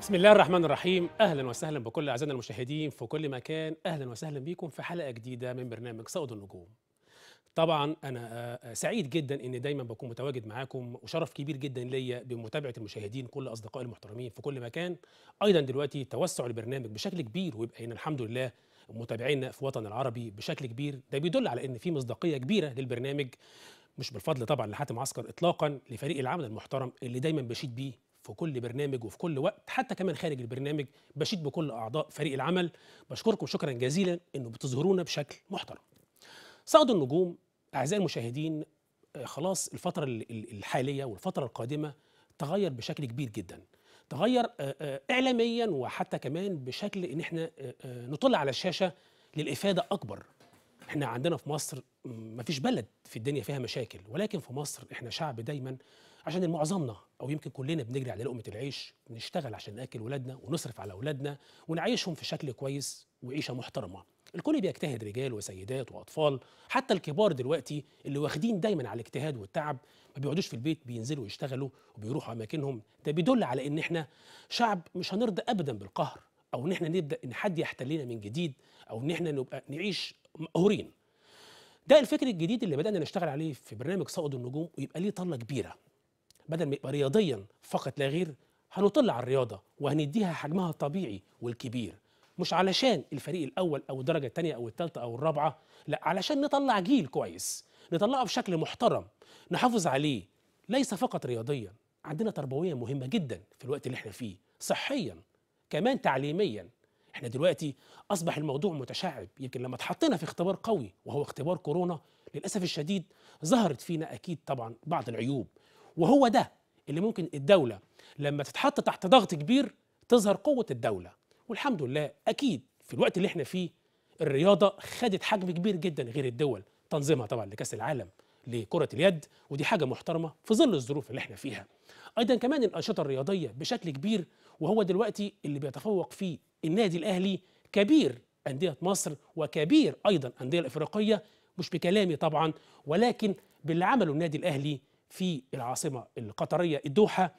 بسم الله الرحمن الرحيم اهلا وسهلا بكل اعزائنا المشاهدين في كل مكان اهلا وسهلا بكم في حلقه جديده من برنامج صوت النجوم طبعا انا آه، سعيد جدا اني دايما بكون متواجد معاكم وشرف كبير جدا ليا بمتابعه المشاهدين كل اصدقائي المحترمين في كل مكان ايضا دلوقتي توسع البرنامج بشكل كبير ويبقى هنا الحمد لله متابعينا في الوطن العربي بشكل كبير ده بيدل على ان في مصداقيه كبيره للبرنامج مش بالفضل طبعا لحاتم عسكر اطلاقا لفريق العمل المحترم اللي دايما بشيد بيه في كل برنامج وفي كل وقت حتى كمان خارج البرنامج بشيد بكل اعضاء فريق العمل بشكركم شكرا جزيلا انه بتظهرونا بشكل محترم صعد النجوم اعزائي المشاهدين آه، خلاص الفتره ال- ال- الحاليه والفتره القادمه تغير بشكل كبير جدا تغير آه، آه، اعلاميا وحتى كمان بشكل ان احنا آه، آه، نطل على الشاشه للافاده اكبر احنا عندنا في مصر م- مفيش بلد في الدنيا فيها مشاكل ولكن في مصر احنا شعب دايما عشان معظمنا او يمكن كلنا بنجري على لقمه العيش نشتغل عشان ناكل ولادنا ونصرف على اولادنا ونعيشهم في شكل كويس وعيشه محترمه الكل بيجتهد رجال وسيدات واطفال حتى الكبار دلوقتي اللي واخدين دايما على الاجتهاد والتعب ما بيقعدوش في البيت بينزلوا يشتغلوا وبيروحوا اماكنهم ده بيدل على ان احنا شعب مش هنرضى ابدا بالقهر او ان احنا نبدا ان حد يحتلنا من جديد او ان احنا نبقى نعيش مقهورين ده الفكر الجديد اللي بدأنا نشتغل عليه في برنامج صائد النجوم ويبقى ليه طلة كبيرة بدل ما يبقى رياضيا فقط لا غير هنطل على الرياضة وهنديها حجمها الطبيعي والكبير مش علشان الفريق الأول أو الدرجة الثانية أو الثالثة أو الرابعة لا علشان نطلع جيل كويس نطلعه بشكل محترم نحافظ عليه ليس فقط رياضيا عندنا تربوية مهمة جدا في الوقت اللي احنا فيه صحيا كمان تعليميا احنا دلوقتي اصبح الموضوع متشعب يمكن لما اتحطينا في اختبار قوي وهو اختبار كورونا للاسف الشديد ظهرت فينا اكيد طبعا بعض العيوب وهو ده اللي ممكن الدوله لما تتحط تحت ضغط كبير تظهر قوه الدوله والحمد لله اكيد في الوقت اللي احنا فيه الرياضه خدت حجم كبير جدا غير الدول تنظيمها طبعا لكاس العالم لكره اليد ودي حاجه محترمه في ظل الظروف اللي احنا فيها ايضا كمان الانشطه الرياضيه بشكل كبير وهو دلوقتي اللي بيتفوق فيه النادي الاهلي كبير انديه مصر وكبير ايضا الانديه الافريقيه مش بكلامي طبعا ولكن باللي عمله النادي الاهلي في العاصمه القطريه الدوحه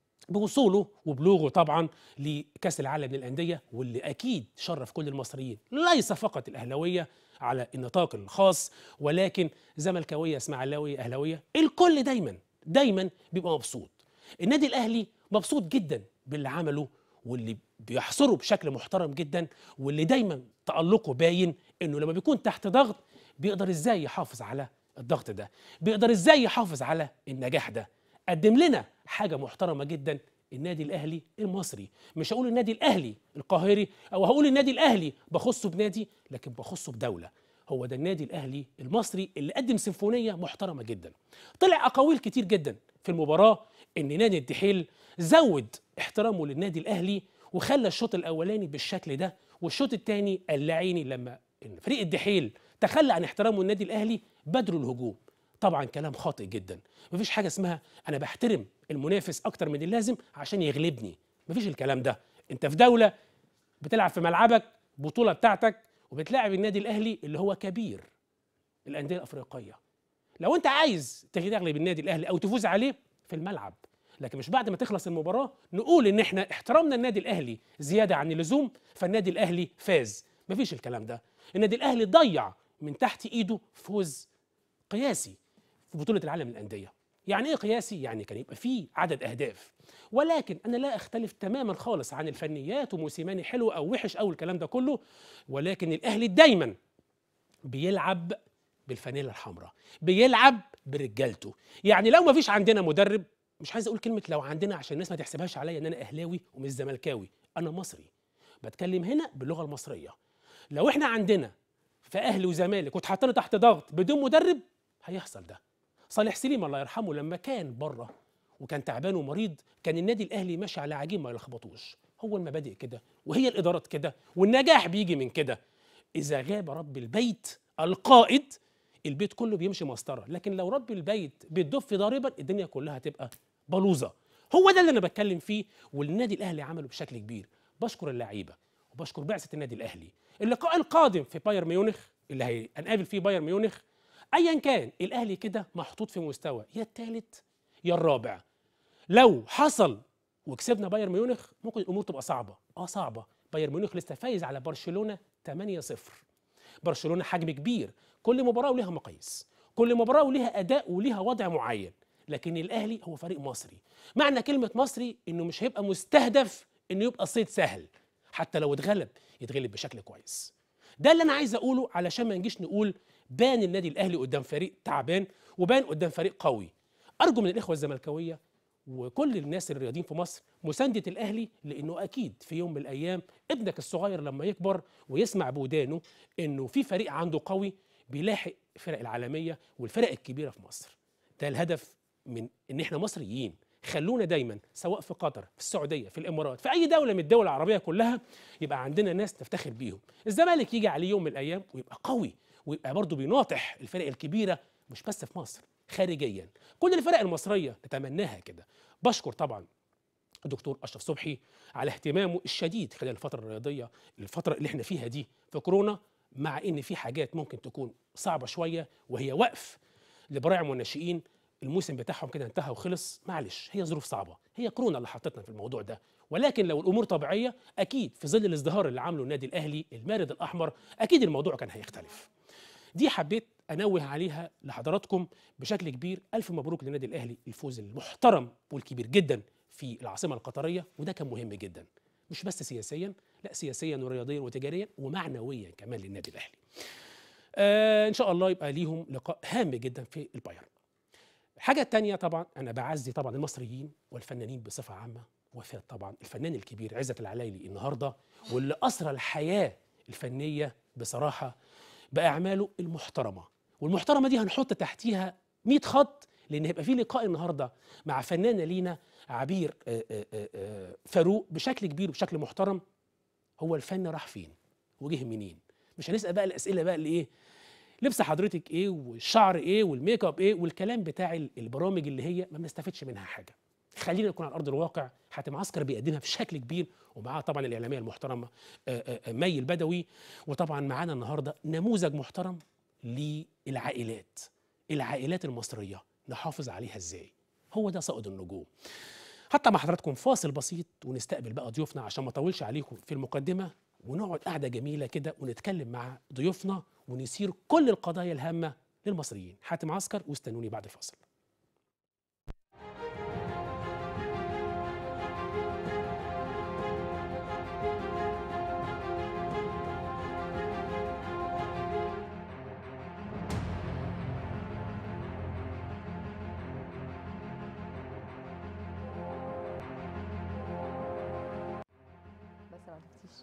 بوصوله وبلوغه طبعا لكاس العالم للانديه واللي اكيد شرف كل المصريين ليس فقط الاهلاويه على النطاق الخاص ولكن زملكاويه اسماعيلاويه اهلاويه الكل دايما دايما بيبقى مبسوط النادي الاهلي مبسوط جدا باللي عمله واللي بيحصره بشكل محترم جدا واللي دايما تألقه باين انه لما بيكون تحت ضغط بيقدر ازاي يحافظ على الضغط ده بيقدر ازاي يحافظ على النجاح ده قدم لنا حاجه محترمه جدا النادي الاهلي المصري مش هقول النادي الاهلي القاهري او هقول النادي الاهلي بخصه بنادي لكن بخصه بدوله هو ده النادي الاهلي المصري اللي قدم سيمفونيه محترمه جدا طلع اقاويل كتير جدا في المباراه ان نادي الدحيل زود احترامه للنادي الاهلي وخلى الشوط الاولاني بالشكل ده والشوط الثاني اللعيني لما إن فريق الدحيل تخلى عن احترامه النادي الاهلي بدروا الهجوم طبعا كلام خاطئ جدا مفيش حاجه اسمها انا بحترم المنافس اكتر من اللازم عشان يغلبني مفيش الكلام ده انت في دوله بتلعب في ملعبك بطوله بتاعتك وبتلاعب النادي الاهلي اللي هو كبير الانديه الافريقيه لو انت عايز تغلب النادي الاهلي او تفوز عليه في الملعب لكن مش بعد ما تخلص المباراه نقول ان احنا احترمنا النادي الاهلي زياده عن اللزوم فالنادي الاهلي فاز مفيش الكلام ده النادي الاهلي ضيع من تحت ايده فوز قياسي في بطوله العالم للانديه يعني ايه قياسي يعني كان يبقى فيه عدد اهداف ولكن انا لا اختلف تماما خالص عن الفنيات وموسيماني حلو او وحش او الكلام ده كله ولكن الاهلي دايما بيلعب بالفانيلا الحمراء بيلعب برجالته يعني لو ما فيش عندنا مدرب مش عايز اقول كلمه لو عندنا عشان الناس ما تحسبهاش عليا ان انا اهلاوي ومش زملكاوي انا مصري بتكلم هنا باللغه المصريه لو احنا عندنا في اهلي وزمالك واتحطينا تحت ضغط بدون مدرب هيحصل ده صالح سليم الله يرحمه لما كان بره وكان تعبان ومريض كان النادي الاهلي ماشي على عجين ما يلخبطوش هو المبادئ كده وهي الادارات كده والنجاح بيجي من كده اذا غاب رب البيت القائد البيت كله بيمشي مسطره لكن لو رب البيت بيدف ضاربا الدنيا كلها هتبقى بلوزه هو ده اللي انا بتكلم فيه والنادي الاهلي عمله بشكل كبير بشكر اللعيبه وبشكر بعثه النادي الاهلي اللقاء القادم في بايرن ميونخ اللي هنقابل فيه بايرن ميونخ ايا كان الاهلي كده محطوط في مستوى يا الثالث يا الرابع لو حصل وكسبنا بايرن ميونخ ممكن الامور تبقى صعبه اه صعبه بايرن ميونخ لسه فايز على برشلونه 8-0 برشلونه حجم كبير كل مباراه وليها مقاييس كل مباراه وليها اداء وليها وضع معين لكن الاهلي هو فريق مصري معنى كلمه مصري انه مش هيبقى مستهدف انه يبقى صيد سهل حتى لو اتغلب يتغلب بشكل كويس ده اللي انا عايز اقوله علشان ما نجيش نقول بان النادي الاهلي قدام فريق تعبان وبان قدام فريق قوي ارجو من الاخوه الزملكاويه وكل الناس الرياضيين في مصر مسانده الاهلي لانه اكيد في يوم من الايام ابنك الصغير لما يكبر ويسمع بودانه انه في فريق عنده قوي بيلاحق الفرق العالميه والفرق الكبيره في مصر ده الهدف من ان احنا مصريين خلونا دايما سواء في قطر في السعوديه في الامارات في اي دوله من الدول العربيه كلها يبقى عندنا ناس نفتخر بيهم الزمالك يجي عليه يوم من الايام ويبقى قوي ويبقى برضه بيناطح الفرق الكبيره مش بس في مصر خارجيا كل الفرق المصريه نتمناها كده بشكر طبعا الدكتور اشرف صبحي على اهتمامه الشديد خلال الفتره الرياضيه الفتره اللي احنا فيها دي في كورونا مع ان في حاجات ممكن تكون صعبه شويه وهي وقف لبراعم والناشئين الموسم بتاعهم كده انتهى وخلص معلش هي ظروف صعبه هي كورونا اللي حطتنا في الموضوع ده ولكن لو الامور طبيعيه اكيد في ظل الازدهار اللي عامله النادي الاهلي المارد الاحمر اكيد الموضوع كان هيختلف دي حبيت انوه عليها لحضراتكم بشكل كبير الف مبروك للنادي الاهلي الفوز المحترم والكبير جدا في العاصمه القطريه وده كان مهم جدا مش بس سياسيا لا سياسيا ورياضيا وتجاريا ومعنويا كمان للنادي الاهلي آه ان شاء الله يبقى ليهم لقاء هام جدا في البايرن الحاجه الثانيه طبعا انا بعزي طبعا المصريين والفنانين بصفه عامه وفي طبعا الفنان الكبير عزت العلايلي النهارده واللي اسرى الحياه الفنيه بصراحه باعماله المحترمه والمحترمه دي هنحط تحتيها 100 خط لان هيبقى في لقاء النهارده مع فنانه لينا عبير آه، آه، آه، آه، فاروق بشكل كبير وبشكل محترم هو الفن راح فين وجه منين مش هنسال بقى الاسئله بقى اللي ايه لبس حضرتك ايه والشعر ايه والميك اب ايه والكلام بتاع ال- البرامج اللي هي ما بنستفدش منها حاجه خلينا نكون على ارض الواقع حاتم عسكر بيقدمها بشكل كبير ومعاه طبعا الاعلاميه المحترمه آه، آه، آه، مي البدوي وطبعا معانا النهارده نموذج محترم للعائلات العائلات المصريه نحافظ عليها ازاي هو ده صائد النجوم حتى مع حضراتكم فاصل بسيط ونستقبل بقى ضيوفنا عشان ما اطولش عليكم في المقدمه ونقعد قعده جميله كده ونتكلم مع ضيوفنا ونثير كل القضايا الهامه للمصريين حاتم عسكر واستنوني بعد الفاصل بس ما تفتيش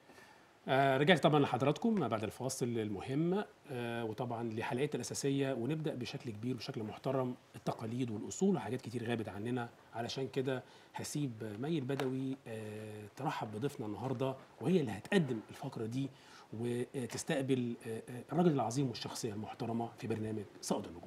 آه رجعت طبعا لحضراتكم بعد الفواصل المهمة آه وطبعا لحلقتنا الأساسية ونبدأ بشكل كبير وبشكل محترم التقاليد والأصول وحاجات كتير غابت عننا علشان كده هسيب مي البدوي آه ترحب بضيفنا النهاردة وهي اللي هتقدم الفقرة دي وتستقبل آه آه، الراجل العظيم والشخصية المحترمة في برنامج صائد النجوم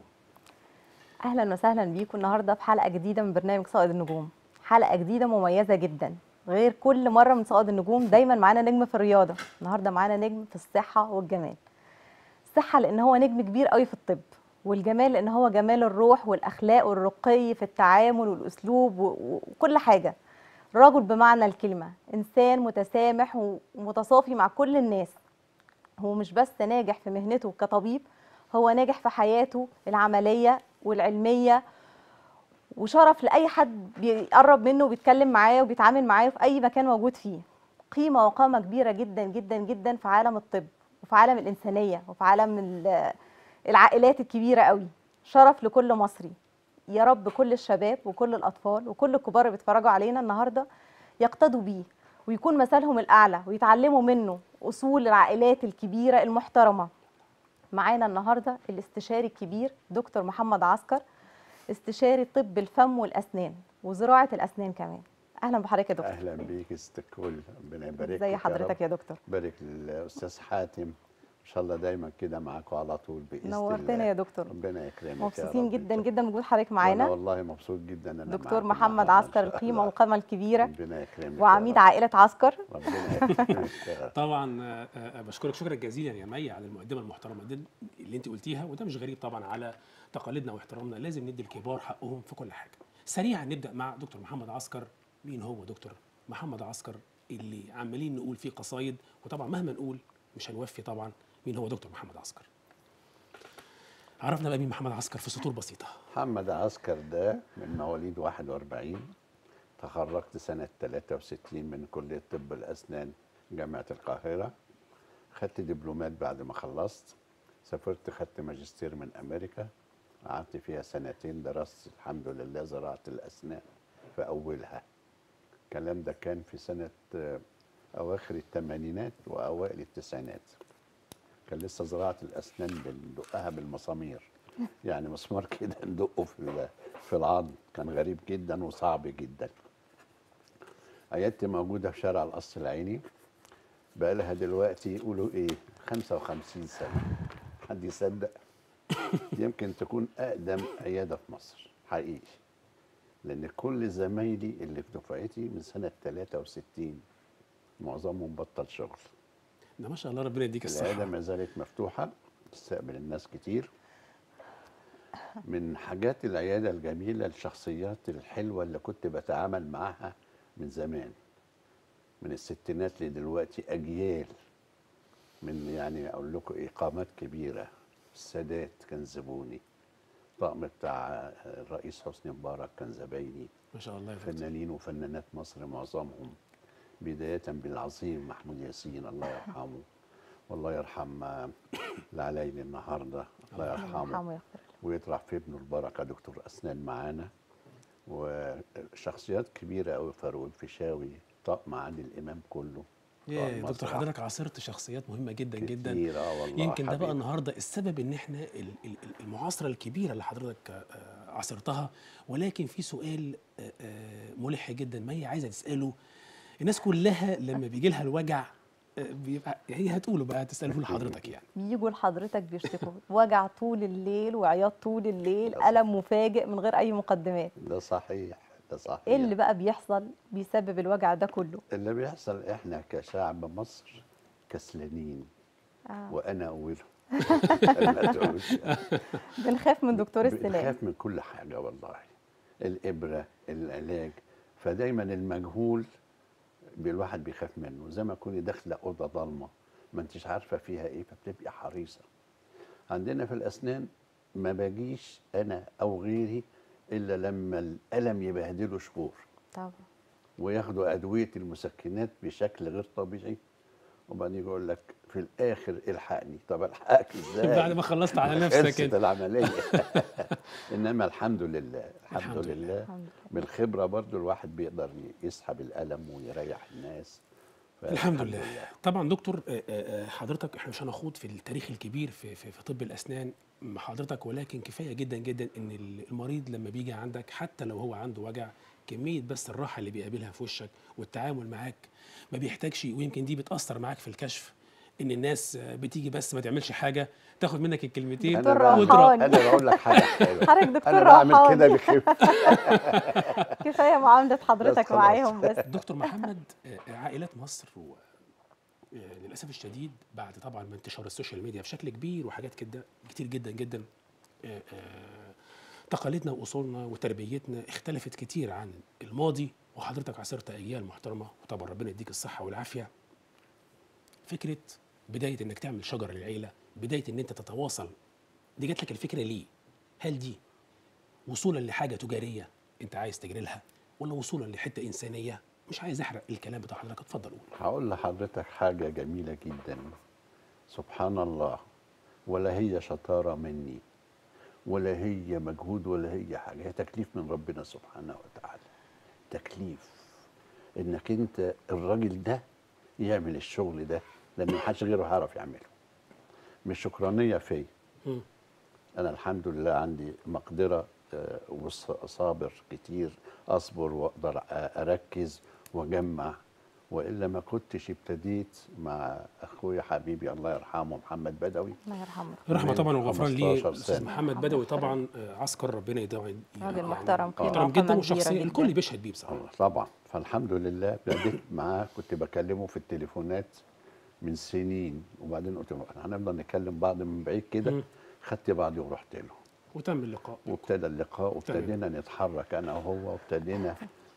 اهلا وسهلا بيكم النهارده في حلقه جديده من برنامج صائد النجوم حلقه جديده مميزه جدا غير كل مره من صائد النجوم دايما معانا نجم في الرياضه النهارده معانا نجم في الصحه والجمال الصحه لان هو نجم كبير قوي في الطب والجمال لان هو جمال الروح والاخلاق والرقي في التعامل والاسلوب و- و- وكل حاجه رجل بمعنى الكلمه انسان متسامح ومتصافي مع كل الناس هو مش بس ناجح في مهنته كطبيب هو ناجح في حياته العمليه والعلميه وشرف لاي حد بيقرب منه وبيتكلم معاه وبيتعامل معاه في اي مكان موجود فيه قيمه وقامه كبيره جدا جدا جدا في عالم الطب وفي عالم الانسانيه وفي عالم ال- العائلات الكبيره قوي شرف لكل مصري يا رب كل الشباب وكل الاطفال وكل الكبار اللي بيتفرجوا علينا النهارده يقتدوا بيه ويكون مثلهم الاعلى ويتعلموا منه اصول العائلات الكبيره المحترمه معانا النهارده الاستشاري الكبير دكتور محمد عسكر استشاري طب الفم والاسنان وزراعه الاسنان كمان اهلا بحضرتك يا دكتور اهلا بيك يا ست الكل ربنا يبارك لك ازي يا حضرتك رب. يا دكتور بارك للاستاذ حاتم ان شاء الله دايما كده معاكم على طول باذن نورتنا الله يا دكتور ربنا يكرمك مبسوطين يا رب جدا انت. جدا بوجود حضرتك وانا معانا والله مبسوط جدا انا دكتور معاكم محمد النهاردة إن عسكر شاء القيمه الله. والقامه الكبيره ربنا يكرمك يا وعميد رب. عائله عسكر ربنا يكرمك يا رب. طبعا آه، آه، بشكرك شكرا جزيلا يا مي على المقدمه المحترمه دي اللي انت قلتيها وده مش غريب طبعا على تقاليدنا واحترامنا لازم ندي الكبار حقهم في كل حاجه سريعا نبدا مع دكتور محمد عسكر مين هو دكتور محمد عسكر اللي عمالين نقول فيه قصايد وطبعا مهما نقول مش هنوفي طبعا مين هو دكتور محمد عسكر عرفنا بقى مين محمد عسكر في سطور بسيطه محمد عسكر ده من مواليد 41 تخرجت سنة 63 من كلية طب الأسنان جامعة القاهرة خدت دبلومات بعد ما خلصت سافرت خدت ماجستير من أمريكا قعدت فيها سنتين درست الحمد لله زراعة الأسنان في أولها الكلام ده كان في سنة آه، أواخر الثمانينات وأوائل التسعينات كان لسه زراعة الأسنان بندقها بالمسامير يعني مسمار كده ندقه في ال- في العظم كان غريب جدا وصعب جدا عيادتي موجودة في شارع القصر العيني بقى لها دلوقتي يقولوا ايه 55 سنة حد يصدق يمكن تكون أقدم عيادة في مصر حقيقي لأن كل زمايلي اللي في دفعتي من سنة 63 معظمهم بطل شغل ده ما شاء الله ربنا يديك العيادة الصحه ما زالت مفتوحة تستقبل الناس كتير من حاجات العيادة الجميلة الشخصيات الحلوة اللي كنت بتعامل معاها من زمان من الستينات لدلوقتي أجيال من يعني أقول لكم إيه قامات كبيرة السادات كان زبوني الطقم بتاع الرئيس حسني مبارك كان زبايني ما شاء الله يا دكتور فنانين وفنانات مصر معظمهم بداية بالعظيم محمود ياسين الله يرحمه والله يرحم آه، العلايلي النهارده الله يرحمه يرحمه ويغفر له. ويطرح في ابنه البركه دكتور اسنان معانا وشخصيات كبيره قوي فاروق الفيشاوي طقم عادل امام كله يا طقم دكتور مسرح حضرتك عاصرت شخصيات مهمه جدا جدا كتير اه والله يمكن ده بقى حبيبي. النهارده السبب ان احنا ال- ال- ال- المعاصره الكبيره اللي حضرتك آه، عاصرتها ولكن في سؤال آه، آه، ملح جدا ما هي عايزه تساله الناس كلها لما بيجي لها الوجع آه، بيبقى هي هتقوله بقى تساله لحضرتك يعني بيجوا لحضرتك بيشتكوا وجع طول الليل وعياط طول الليل للأسف. ألم مفاجئ من غير أي مقدمات ده صحيح ده صحيح إيه اللي بقى بيحصل بيسبب الوجع ده كله اللي بيحصل احنا كشعب مصر كسلانين آه. وانا اولهم ما تقولش. بنخاف من دكتور السنان بنخاف من كل حاجة والله الإبرة العلاج فدايما المجهول بي- الواحد بيخاف منه زي ما تكوني داخلة أوضة ضلمة ما انتش عارفة فيها إيه فبتبقي حريصة عندنا في الأسنان ما باجيش أنا أو غيري إلا لما الألم يبهدله شهور طبعا وياخدوا أدوية المسكنات بشكل غير طبيعي وبعدين يقول لك في الآخر الحقني طب الحقك إزاي بعد ما خلصت على نفسك خلصت انت العمليه انما الحمد لله الحمد, الحمد الحمد لله. لله الحمد لله. بالخبره برضو الواحد بيقدر يسحب الالم ويريح الناس الحمد لله طبعا دكتور آه، آه، آه، حضرتك احنا مش هنخوض في التاريخ الكبير في في, في طب الاسنان مع حضرتك ولكن كفايه جدا جدا ان المريض لما بيجي عندك حتى لو هو عنده وجع كميه بس الراحه اللي بيقابلها في وشك والتعامل معاك ما بيحتاجش ويمكن دي بتاثر معاك في الكشف ان الناس آه، بتيجي بس ما تعملش حاجه تاخد منك الكلمتين دكتور انا وتروح. روحاني. بعمل انا بقول لك حاجه حلوه حضرتك دكتور انا بعمل روحاني. كده بخف كفايه معامله حضرتك خلاص. معاهم بس دكتور محمد آه، عائلات مصر و آه، للاسف الشديد بعد طبعا ما انتشار السوشيال ميديا بشكل كبير وحاجات كده كتير جدا جدا آه، آه، تقاليدنا واصولنا وتربيتنا اختلفت كتير عن الماضي وحضرتك عاصرت اجيال محترمه وطبعا ربنا يديك الصحه والعافيه فكره بدايه انك تعمل شجره للعيله بدايه ان انت تتواصل دي جات لك الفكره ليه هل دي وصولا لحاجه تجاريه انت عايز تجري لها ولا وصولا لحته انسانيه مش عايز احرق الكلام بتاع حضرتك اتفضل قول هقول لحضرتك حاجه جميله جدا سبحان الله ولا هي شطاره مني ولا هي مجهود ولا هي حاجه هي تكليف من ربنا سبحانه وتعالى تكليف انك انت الراجل ده يعمل الشغل ده لان محدش غيره هيعرف يعمله مش شكرانيه فيا مم. انا الحمد لله عندي مقدره آه، وصابر كتير اصبر واقدر آه، اركز واجمع والا ما كنتش ابتديت مع اخويا حبيبي الله يرحمه محمد بدوي الله يرحمه الرحمه من طبعا والغفران ليه 15 الاستاذ سنة. محمد بدوي طبعا آه، عسكر ربنا يدعي راجل محترم قيمة محترم جدا وقامة وشخصيه كبيرة الكل جداً. بيشهد بيه بصراحه آه، طبعا فالحمد لله ابتديت معاه كنت بكلمه في التليفونات من سنين وبعدين قلت له احنا هنفضل نكلم بعض من بعيد كده مم. خدت بعضي ورحت له وتم اللقاء وابتدى اللقاء وابتدينا نتحرك انا وهو وابتدينا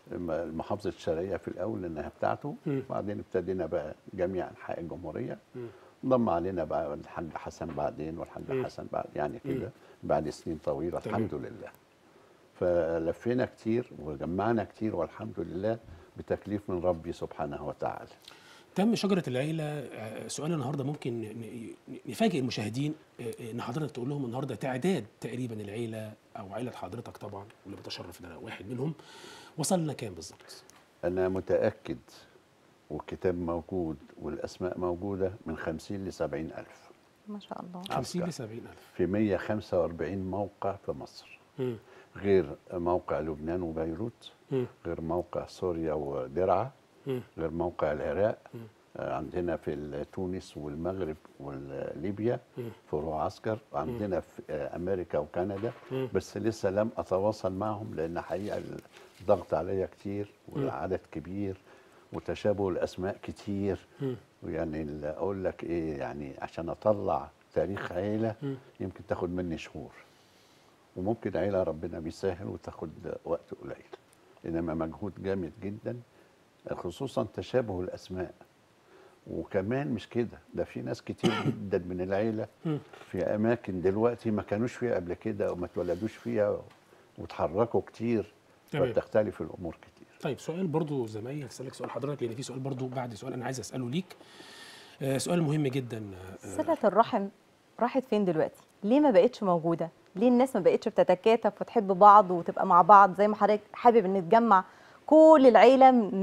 المحافظه الشرقيه في الاول انها بتاعته مم. وبعدين ابتدينا بقى جميع انحاء الجمهوريه مم. انضم علينا بقى الحاج حسن بعدين والحاج مم. حسن بعد يعني مم. كده بعد سنين طويله تمام. الحمد لله فلفينا كتير وجمعنا كتير والحمد لله بتكليف من ربي سبحانه وتعالى تم شجره العيله آه، سؤال النهارده ممكن ن- ن- نفاجئ المشاهدين آه، آه، ان حضرتك تقول لهم النهارده تعداد تقريبا العيله او عيله حضرتك طبعا واللي بتشرف ان انا واحد منهم وصلنا كام بالظبط؟ انا متاكد والكتاب موجود والاسماء موجوده من 50 ل 70 الف ما شاء الله 50 ل عسكر. 70000 في 145 موقع في مصر مم. غير موقع لبنان وبيروت مم. غير موقع سوريا ودرعا مم. غير موقع العراق مم. آه، عندنا في تونس والمغرب وليبيا مم. فروع عسكر عندنا في آه، امريكا وكندا مم. بس لسه لم اتواصل معهم لان حقيقه الضغط عليا كتير والعدد كبير وتشابه الاسماء كتير مم. ويعني ال- اقول لك ايه يعني عشان اطلع تاريخ عيله مم. يمكن تاخد مني شهور وممكن عيله ربنا بيسهل وتاخد وقت قليل انما مجهود جامد جدا خصوصا تشابه الاسماء وكمان مش كده ده في ناس كتير جدا من العيله مم. في اماكن دلوقتي ما كانوش فيها قبل كده وما اتولدوش فيها وتحركوا كتير تمام. فتختلف الامور كتير طيب سؤال برضو زمايل هسألك سؤال حضرتك لان في سؤال برضو بعد سؤال انا عايز اساله ليك آه سؤال مهم جدا آه صلة الرحم راحت فين دلوقتي؟ ليه ما بقتش موجودة؟ ليه الناس ما بقتش بتتكاتف وتحب بعض وتبقى مع بعض زي ما حضرتك حابب ان تجمع كل العيلة من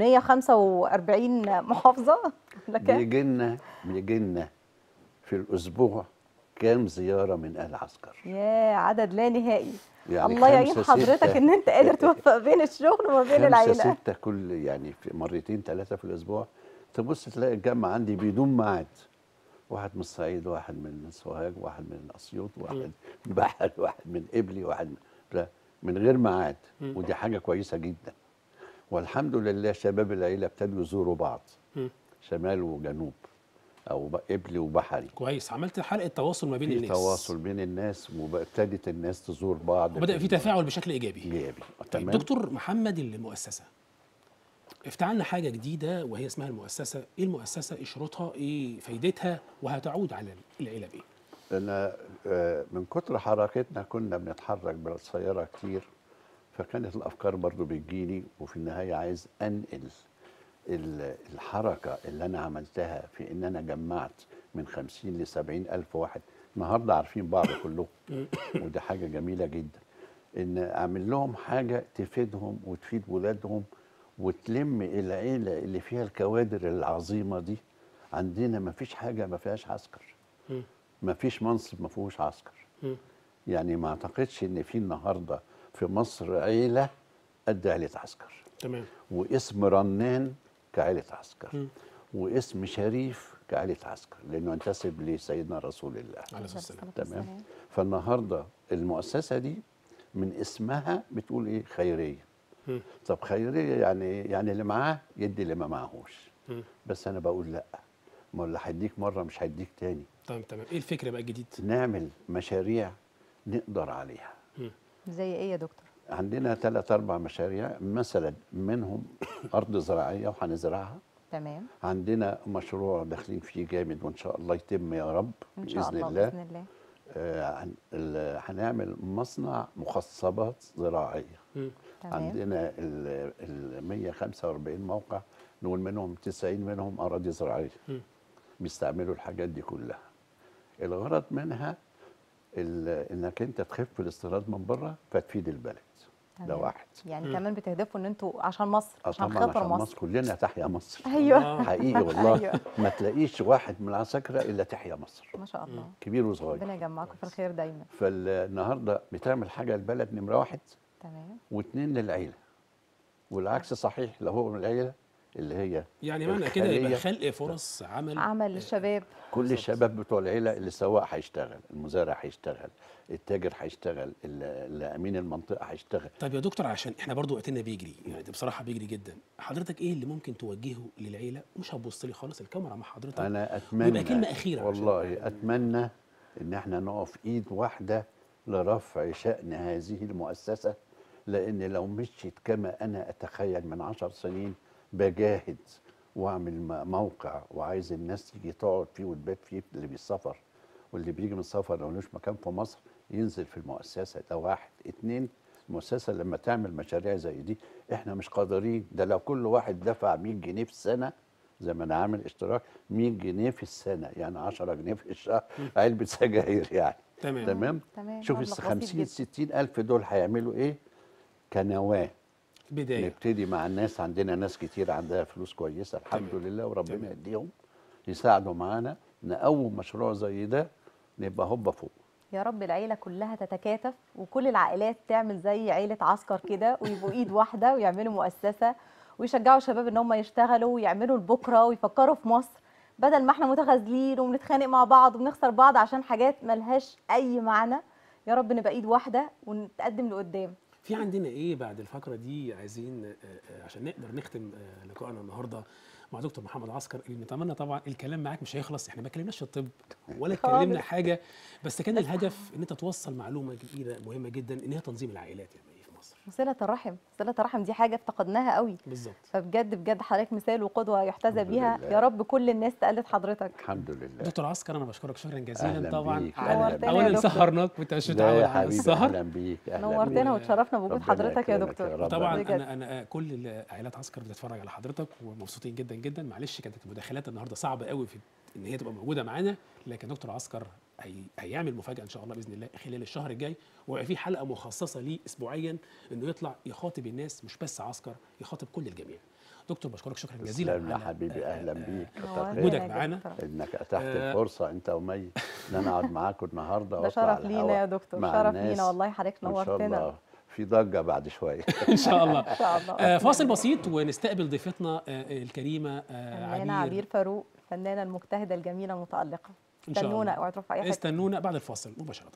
145 محافظة ولا كام؟ بيجي لنا بيجي لنا في الاسبوع كام زياره من اهل عسكر يا عدد لا نهائي يعني الله يعين خمسة، حضرتك ستة. ان انت قادر توفق بين الشغل وما بين خمسة العيلة ستة كل يعني في مرتين ثلاثة في الأسبوع تبص تلاقي الجامعة عندي بدون ميعاد واحد من الصعيد واحد من سوهاج واحد من أسيوط واحد من بحر واحد من قبلي واحد من, لا من غير ميعاد مم. ودي حاجة كويسة جدا والحمد لله شباب العيلة ابتدوا يزوروا بعض مم. شمال وجنوب أو ب- قبلي وبحري كويس عملت حلقه تواصل ما بين في الناس تواصل بين الناس وابتدت الناس تزور بعض وبدا في تفاعل بشكل ايجابي إيجابي طيب تمام دكتور محمد المؤسسه افتعلنا حاجه جديده وهي اسمها المؤسسه ايه المؤسسه ايه شروطها ايه فايدتها وهتعود على العيله بايه أنا آه، من كتر حركتنا كنا بنتحرك بالسيارة كتير فكانت الأفكار برضو بتجيلي وفي النهاية عايز أنقل ال- الحركة اللي أنا عملتها في إن أنا جمعت من 50 ل 70 ألف واحد النهاردة عارفين بعض كلهم ودي حاجة جميلة جدا إن أعمل لهم حاجة تفيدهم وتفيد ولادهم وتلم العيلة اللي فيها الكوادر العظيمة دي عندنا ما فيش حاجة ما فيهاش عسكر مم. ما فيش منصب ما فيهوش عسكر مم. يعني ما اعتقدش ان في النهارده في مصر عيله قد عيله عسكر تمام واسم رنان كعيله عسكر مم. واسم شريف كعيله عسكر لانه ينتسب لسيدنا رسول الله عليه الصلاه والسلام تمام فالنهارده المؤسسه دي من اسمها بتقول ايه خيريه مم. طب خيريه يعني ايه يعني اللي معاه يدي اللي ما معهوش مم. بس انا بقول لا ما اللي هيديك مره مش هيديك تاني طيب تمام ايه الفكره بقى الجديد نعمل مشاريع نقدر عليها مم. زي ايه يا دكتور؟ عندنا ثلاث اربع مشاريع مثلا منهم ارض زراعيه وهنزرعها تمام عندنا مشروع داخلين فيه جامد وان شاء الله يتم يا رب ان شاء باذن الله الله باذن الله آه، هن- ال- هنعمل مصنع مخصبات زراعيه مم. تمام عندنا ال ال 145 موقع نقول منهم 90 منهم اراضي زراعيه مم. بيستعملوا الحاجات دي كلها الغرض منها ال- انك انت تخف الاستيراد من بره فتفيد البلد ده تمام. واحد يعني مم. كمان بتهدفوا ان انتوا عشان مصر اه عشان طبعا خاطر عشان مصر مصر كلنا تحيا مصر ايوه الله. حقيقي والله أيوة. ما تلاقيش واحد من العساكرة الا تحيا مصر ما شاء الله كبير وصغير ربنا يجمعكم في الخير دايما فالنهارده بتعمل حاجه البلد نمره واحد تمام واثنين للعيله والعكس صحيح لو هو من العيله اللي هي يعني معنى كده يبقى الخلية. خلق فرص عمل عمل للشباب كل الشباب بتوع العيله اللي السواق هيشتغل المزارع هيشتغل التاجر هيشتغل ال- اللي امين المنطقه هيشتغل طيب يا دكتور عشان احنا برضو وقتنا بيجري يعني ده بصراحه بيجري جدا حضرتك ايه اللي ممكن توجهه للعيله مش هتبص لي خالص الكاميرا مع حضرتك انا اتمنى ويبقى كلمة أخيرة عشان- والله اتمنى ان احنا نقف ايد واحده لرفع شان هذه المؤسسه لان لو مشيت كما انا اتخيل من عشر سنين بجاهد واعمل م- موقع وعايز الناس تيجي تقعد فيه وتبات فيه اللي بيسافر واللي بيجي من السفر لو ملوش مكان في مصر ينزل في المؤسسه ده واحد اتنين المؤسسه لما تعمل مشاريع زي دي احنا مش قادرين ده لو كل واحد دفع 100 جنيه في السنه زي ما انا عامل اشتراك 100 جنيه في السنه يعني 10 جنيه في الشهر علبه سجاير يعني تمام تمام تمام، شوف مبلغ ال بسيط 50 جدا. 60 الف دول هيعملوا ايه كنواه بدايه نبتدي مع الناس عندنا ناس كتير عندها فلوس كويسه الحمد تمام. لله وربنا تمام. يديهم يساعدوا معانا نقوم مشروع زي ده نبقى هوبا فوق يا رب العيلة كلها تتكاتف وكل العائلات تعمل زي عيلة عسكر كده ويبقوا ايد واحدة ويعملوا مؤسسة ويشجعوا الشباب ان هم يشتغلوا ويعملوا لبكره ويفكروا في مصر بدل ما احنا متخاذلين وبنتخانق مع بعض وبنخسر بعض عشان حاجات ملهاش اي معنى يا رب نبقى ايد واحدة ونتقدم لقدام في عندنا ايه بعد الفقره دي عايزين آه، آه، عشان نقدر نختم آه، لقائنا النهارده مع دكتور محمد عسكر اللي نتمنى طبعا الكلام معاك مش هيخلص احنا ما اتكلمناش في الطب ولا خالص. اتكلمنا حاجه بس كان الهدف ان انت توصل معلومه جديده مهمه جدا ان هي تنظيم العائلات يا مي في مصر وصلة الرحم صلة الرحم دي حاجة افتقدناها قوي بالظبط فبجد بجد حضرتك مثال وقدوة يحتذى الحمد بيها لله. يا رب كل الناس تقلد حضرتك الحمد لله دكتور عسكر انا بشكرك شكرا جزيلا أهلاً طبعا بيك، على- نورتنا يا اولا دكتور. سهرناك وانت مش لا متعود يا على حبيبي السهر اهلا بيك اهلا نورتنا بيك. وتشرفنا بوجود ربنا حضرتك يا يكرمك دكتور يا رب. طبعا بجد. انا انا كل عائلات عسكر بتتفرج على حضرتك ومبسوطين جدا جدا معلش كانت المداخلات النهارده صعبه قوي في ان هي تبقى موجوده معانا لكن دكتور عسكر هي هيعمل مفاجاه ان شاء الله باذن الله خلال الشهر الجاي ويبقى في حلقه مخصصه ليه اسبوعيا انه يطلع يخاطب الناس مش بس عسكر يخاطب كل الجميع دكتور بشكرك شكرا جزيلا تسلم يا على- حبيبي اهلا بيك كتر نورتنا خيرك. وجودك يا معانا. دكتور. انك اتحت آه. الفرصه انت ومي ان انا اقعد معاكم النهارده ده واطلع شرف على لينا الهوا يا دكتور مع شرف الناس. لينا والله حضرتك وان شاء نورتنا الله في ضجه بعد شويه ان شاء الله ان شاء الله آه، فاصل بسيط ونستقبل ضيفتنا آه، الكريمه آه، فنانة عبير فاروق الفنانة المجتهدة الجميلة المتألقة إن شاء استنونا الله. اوعوا تروحوا في اي حتة استنونا بعد الفاصل مباشره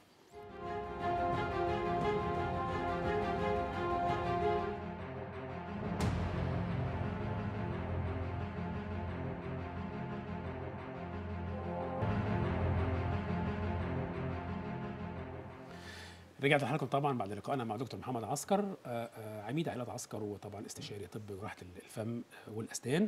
رجعت لحضراتكم طبعا بعد لقائنا مع دكتور محمد عسكر آه، آه، عميد عائلات عسكر وطبعا استشاري طب جراحه الفم والاسنان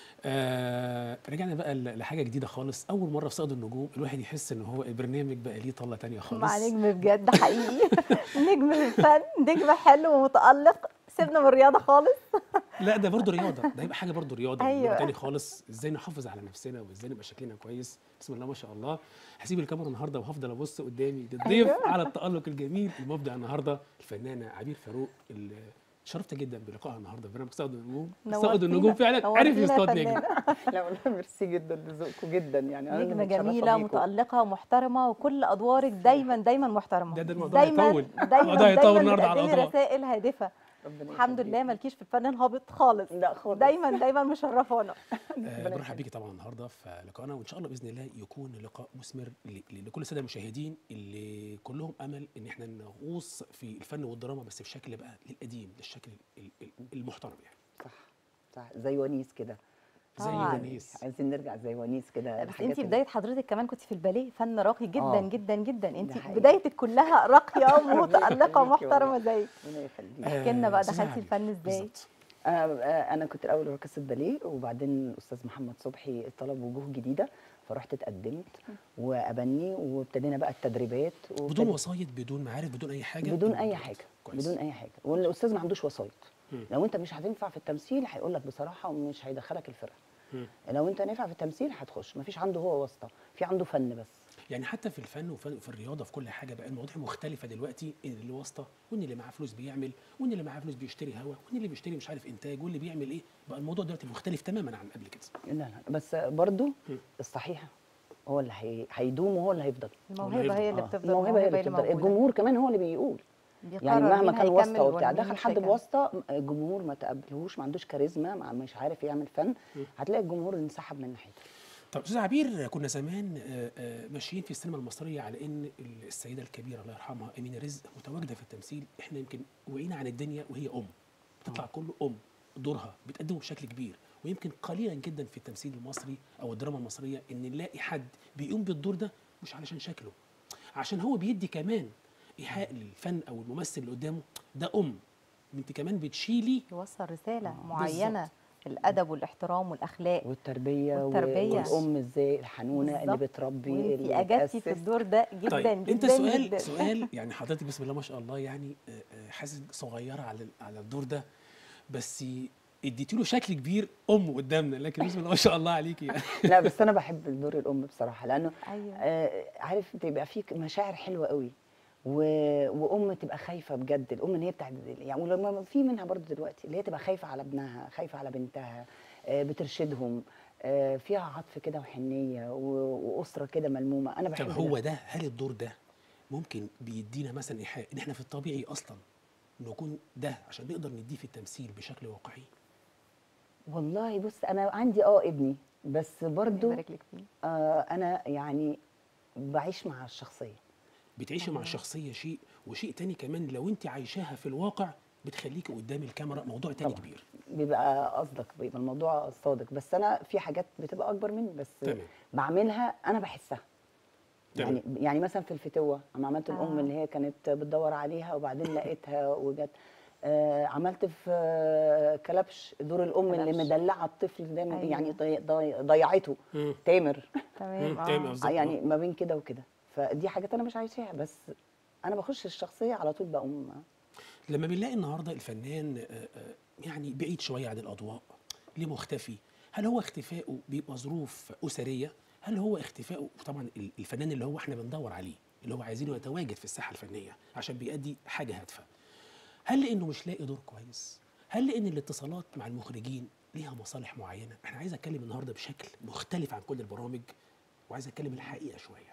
آه، رجعنا بقى ل- لحاجه جديده خالص اول مره في صيد النجوم الواحد يحس ان هو البرنامج بقى ليه طله تانية خالص مع نجم بجد حقيقي نجم في الفن نجم حلو ومتألق سيبنا من الرياضة خالص لا ده برضه رياضه ده يبقى حاجه برضه رياضه أيوة. أيوة. تاني خالص ازاي نحافظ على نفسنا وازاي نبقى شكلنا كويس بسم الله ما شاء الله هسيب الكاميرا النهارده وهفضل ابص قدامي للضيف أيوة. على التالق الجميل المبدع النهارده الفنانه عبير فاروق اللي شرفت جدا بلقائها النهارده في برنامج صيد النجوم صيد نورتينا. النجوم فعلا عرف نورتينا يا يصطاد نجم فنانة. لا والله ميرسي جدا لذوقكم جدا يعني أنا نجمة متشرفة جميلة بيكم. متألقة ومحترمة وكل أدوارك دايما دايما محترمة ده- ده الموضوع دايما هيطول. دايما الموضوع هيطول دايما النهاردة على بتقدمي الأضواء. رسائل هادفة ربنا الحمد يخليك. لله مالكيش في الفن الهابط خالص لا خالص دايما دايما مشرفانا آه، برحب بيكي طبعا النهارده في لقائنا وان شاء الله باذن الله يكون لقاء مثمر ل- ل- لكل الساده المشاهدين اللي كلهم امل ان احنا نغوص في الفن والدراما بس بشكل بقى للقديم للشكل ال- ال- المحترم يعني صح صح زي ونيس كده زي طبعاً. ونيس عايزين نرجع زي ونيس كده بس الحاجات انت اللي- بدايه حضرتك كمان كنت في الباليه فن راقي جدا آه. جدا جدا انت ده حقيقي. بدايتك كلها راقيه ربنا ومتالقه يخليكي ومحترمه والله. زيك ربنا يخليك احكي لنا بقى أستاذة دخلتي عبير. الفن ازاي؟ بالظبط. آه، آه، انا كنت الاول راقصه باليه وبعدين الاستاذ محمد صبحي طلب وجوه جديده فرحت اتقدمت وابني وابتدينا بقى التدريبات بدون وابتدي- وسايط بدون معارف بدون اي حاجه بدون أنت اي بدأت. حاجه كويس. بدون اي حاجه والاستاذ ما عندوش وسايط مم. لو انت مش هتنفع في التمثيل هيقول لك بصراحه ومش هيدخلك الفرقه مم. لو انت نافع في التمثيل هتخش مفيش عنده هو واسطه في عنده فن بس يعني حتى في الفن وفي وفي الرياضه في كل حاجه بقى المواضيع مختلفه دلوقتي ان اللي واسطه وان اللي معاه فلوس بيعمل وان اللي معاه فلوس بيشتري هوا وان اللي بيشتري مش عارف انتاج واللي بيعمل ايه بقى الموضوع دلوقتي مختلف تماما عن قبل كده لا لا بس برضو مم. الصحيح هو اللي هي... هيدوم وهو اللي هيفضل الموهبه هي اللي آه، بتفضل الموهبه هي اللي بتفضل موجودة. الجمهور كمان هو اللي بيقول بيقرر يعني مهما مين كان هيكمل واسطه وبتاع ومين دخل مش حد هيكمل. بواسطه الجمهور ما تقبلهوش ما عندوش كاريزما ما مش عارف يعمل فن هتلاقي الجمهور انسحب من ناحيته طب استاذ عبير كنا زمان آه، آه، ماشيين في السينما المصريه على ان السيده الكبيره الله يرحمها امينه رزق متواجده في التمثيل احنا يمكن وعينا عن الدنيا وهي ام بتطلع كله ام دورها بتقدمه بشكل كبير ويمكن قليلا جدا في التمثيل المصري او الدراما المصريه ان نلاقي حد بيقوم بالدور ده مش علشان شكله عشان هو بيدي كمان ايحاء للفن او الممثل اللي قدامه ده ام انت كمان بتشيلي يوصل رساله بالظبط. معينه الادب والاحترام والاخلاق والتربيه و- والتربية. والام ازاي الحنونه اللي بالظبط. بتربي وانتي اللي اجدتي في بتأسس. الدور ده جدا طيب جدا انت سؤال جدا. سؤال يعني حضرتك بسم الله ما شاء الله يعني آه، آه، حاسس صغيره على على الدور ده بس اديتي له شكل كبير ام قدامنا لكن بسم الله ما شاء الله عليكي يعني لا بس انا بحب دور الام بصراحه لانه ايوه آه عارف تبقى فيك مشاعر حلوه قوي و... وام تبقى خايفه بجد الام اللي هي بتاعت يعني ولما في منها برضو دلوقتي اللي هي تبقى خايفه على ابنها خايفه على بنتها آه بترشدهم آه فيها عطف كده وحنيه و... واسره كده ملمومه انا بحب طب ده. هو ده هل الدور ده ممكن بيدينا مثلا ايحاء ان احنا في الطبيعي اصلا نكون ده عشان نقدر نديه في التمثيل بشكل واقعي والله بص انا عندي اه ابني بس برضو يبارك لك فيه آه انا يعني بعيش مع الشخصيه بتعيشي مع الشخصيه شيء وشيء تاني كمان لو انت عايشاها في الواقع بتخليكي قدام الكاميرا موضوع تاني طبعاً. كبير بيبقى قصدك بيبقى الموضوع صادق بس انا في حاجات بتبقى اكبر مني بس تمام. بعملها انا بحسها تمام. يعني يعني مثلا في الفتوه اما عملت الام آه. اللي هي كانت بتدور عليها وبعدين لقيتها وجت آه عملت في آه كلبش دور الام اللي كلبش. مدلعه الطفل ده أيوة. يعني ضي- ضي- ضيعته مم. تامر تمام مم، تمام آه. بالظبط. يعني ما بين كده وكده فدي حاجات انا مش عايشاها بس انا بخش الشخصيه على طول بقوم لما بنلاقي النهارده الفنان آه، آه، يعني بعيد شويه عن الاضواء ليه مختفي هل هو اختفائه بيبقى ظروف اسريه هل هو اختفائه طبعا ال- الفنان اللي هو احنا بندور عليه اللي هو عايزينه يتواجد في الساحه الفنيه عشان بيأدي حاجه هادفه هل لانه مش لاقي دور كويس هل لان الاتصالات مع المخرجين ليها مصالح معينه انا عايز اتكلم النهارده بشكل مختلف عن كل البرامج وعايز اتكلم الحقيقه شويه